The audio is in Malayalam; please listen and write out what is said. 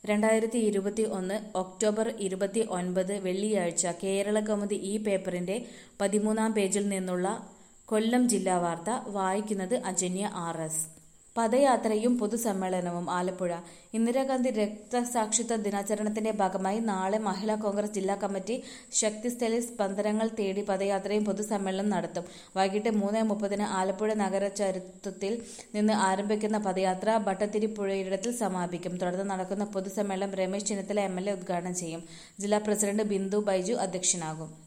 രണ്ടായിരത്തി ഇരുപത്തി ഒന്ന് ഒക്ടോബർ ഇരുപത്തി ഒൻപത് വെള്ളിയാഴ്ച കേരള കൗമുദി ഈ പേപ്പറിന്റെ പതിമൂന്നാം പേജിൽ നിന്നുള്ള കൊല്ലം ജില്ലാ വാർത്ത വായിക്കുന്നത് അജന്യ ആർ എസ് പദയാത്രയും പൊതുസമ്മേളനവും ആലപ്പുഴ ഇന്ദിരാഗാന്ധി രക്തസാക്ഷിത്വ ദിനാചരണത്തിന്റെ ഭാഗമായി നാളെ മഹിളാ കോൺഗ്രസ് ജില്ലാ കമ്മിറ്റി ശക്തിസ്ഥലിൽ സ്പന്ദനങ്ങൾ തേടി പദയാത്രയും പൊതുസമ്മേളനം നടത്തും വൈകിട്ട് മൂന്ന് മുപ്പതിന് ആലപ്പുഴ നഗരചരിത്രത്തിൽ നിന്ന് ആരംഭിക്കുന്ന പദയാത്ര ഭട്ടത്തിരിപ്പുഴയിടത്തിൽ സമാപിക്കും തുടർന്ന് നടക്കുന്ന പൊതുസമ്മേളനം Ramesh Chennithala M L A ഉദ്ഘാടനം ചെയ്യും ജില്ലാ പ്രസിഡന്റ് ബിന്ദു ബൈജു അധ്യക്ഷനാകും